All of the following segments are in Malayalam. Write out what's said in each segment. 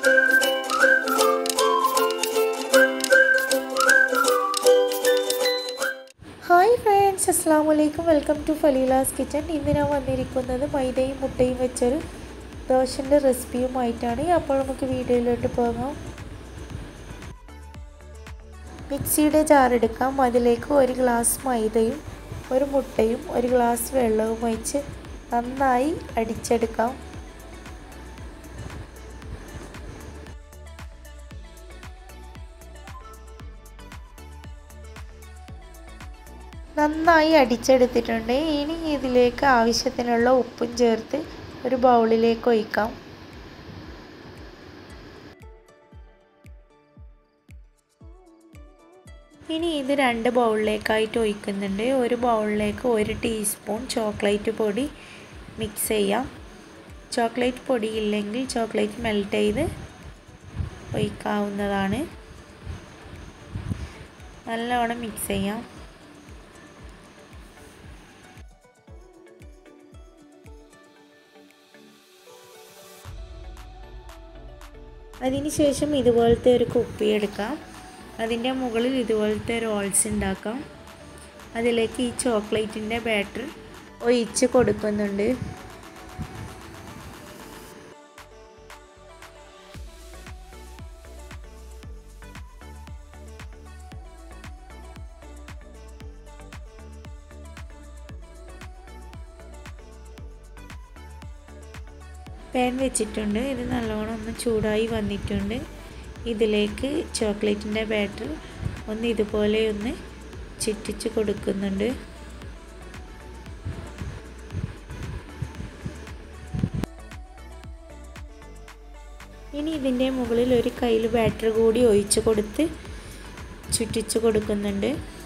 ഹായ് ഫ്രണ്ട്സ് അസ്സാം വലൈക്കും വെൽക്കം ടു ഫലീലാസ് കിച്ചൺ ഇന്ന് ഞാൻ വന്നിരിക്കുന്നത് മൈദയും മുട്ടയും വെച്ചൊരു ദോശൻ്റെ റെസിപ്പിയുമായിട്ടാണ് അപ്പോൾ നമുക്ക് വീഡിയോയിലോട്ട് പോകാം മിക്സിയുടെ ജാറെടുക്കാം അതിലേക്ക് ഒരു ഗ്ലാസ് മൈദയും ഒരു മുട്ടയും ഒരു ഗ്ലാസ് വെള്ളവും ഒഴിച്ച് നന്നായി അടിച്ചെടുക്കാം നന്നായി അടിച്ചെടുത്തിട്ടുണ്ട് ഇനി ഇതിലേക്ക് ആവശ്യത്തിനുള്ള ഉപ്പും ചേർത്ത് ഒരു ബൗളിലേക്ക് ഒഴിക്കാം ഇനി ഇത് രണ്ട് ബൗളിലേക്കായിട്ട് ഒഴിക്കുന്നുണ്ട് ഒരു ബൗളിലേക്ക് ഒരു ടീസ്പൂൺ ചോക്ലേറ്റ് പൊടി മിക്സ് ചെയ്യാം ചോക്ലേറ്റ് പൊടി ഇല്ലെങ്കിൽ ചോക്ലേറ്റ് മെൽറ്റ് ചെയ്ത് ഒഴിക്കാവുന്നതാണ് നല്ലവണ്ണം മിക്സ് ചെയ്യാം അതിനുശേഷം ഇതുപോലത്തെ ഒരു കുപ്പി എടുക്കാം അതിൻ്റെ മുകളിൽ ഇതുപോലത്തെ റോൾസ് ഉണ്ടാക്കാം അതിലേക്ക് ഈ ചോക്ലേറ്റിൻ്റെ ബാറ്റർ ഒഴിച്ച് കൊടുക്കുന്നുണ്ട് പാൻ വെച്ചിട്ടുണ്ട് ഇത് നല്ലോണം ഒന്ന് ചൂടായി വന്നിട്ടുണ്ട് ഇതിലേക്ക് ചോക്ലേറ്റിൻ്റെ ബാറ്റർ ഒന്ന് ഇതുപോലെ ഒന്ന് ചുറ്റിച്ച് കൊടുക്കുന്നുണ്ട് ഇനി ഇതിൻ്റെ മുകളിൽ ഒരു കയ്യിൽ ബാറ്റർ കൂടി ഒഴിച്ച് കൊടുത്ത് ചുറ്റിച്ച് കൊടുക്കുന്നുണ്ട്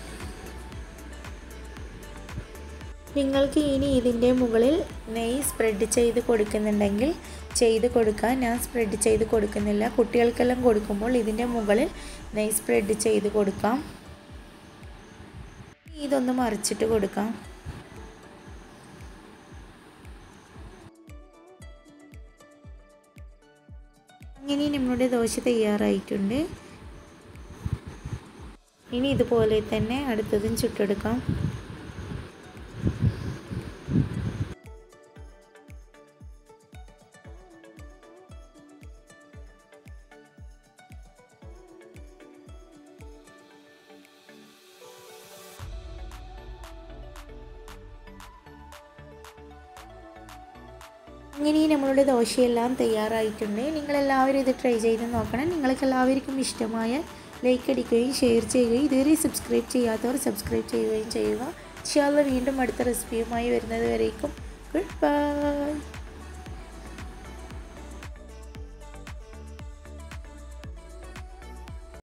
നിങ്ങൾക്ക് ഇനി ഇതിൻ്റെ മുകളിൽ നെയ്യ് സ്പ്രെഡ് ചെയ്ത് കൊടുക്കുന്നുണ്ടെങ്കിൽ ചെയ്ത് കൊടുക്കാൻ ഞാൻ സ്പ്രെഡ് ചെയ്ത് കൊടുക്കുന്നില്ല കുട്ടികൾക്കെല്ലാം കൊടുക്കുമ്പോൾ ഇതിൻ്റെ മുകളിൽ നെയ്യ് സ്പ്രെഡ് ചെയ്ത് കൊടുക്കാം ഇതൊന്ന് മറിച്ചിട്ട് കൊടുക്കാം അങ്ങനെ നമ്മളുടെ ദോശ തയ്യാറായിട്ടുണ്ട് ഇനി ഇതുപോലെ തന്നെ അടുത്തതും ചുട്ടെടുക്കാം അങ്ങനെ നമ്മളുടെ ദോശയെല്ലാം തയ്യാറായിട്ടുണ്ട് നിങ്ങളെല്ലാവരും ഇത് ട്രൈ ചെയ്ത് നോക്കണം നിങ്ങൾക്ക് എല്ലാവർക്കും ഇഷ്ടമായ ലൈക്ക് അടിക്കുകയും ഷെയർ ചെയ്യുകയും ഇതുവരെ സബ്സ്ക്രൈബ് ചെയ്യാത്തവർ സബ്സ്ക്രൈബ് ചെയ്യുകയും ചെയ്യുക ഇൻഷാല്ല വീണ്ടും അടുത്ത റെസിപ്പിയുമായി വരുന്നത് വരേക്കും ഗുഡ് ബൈ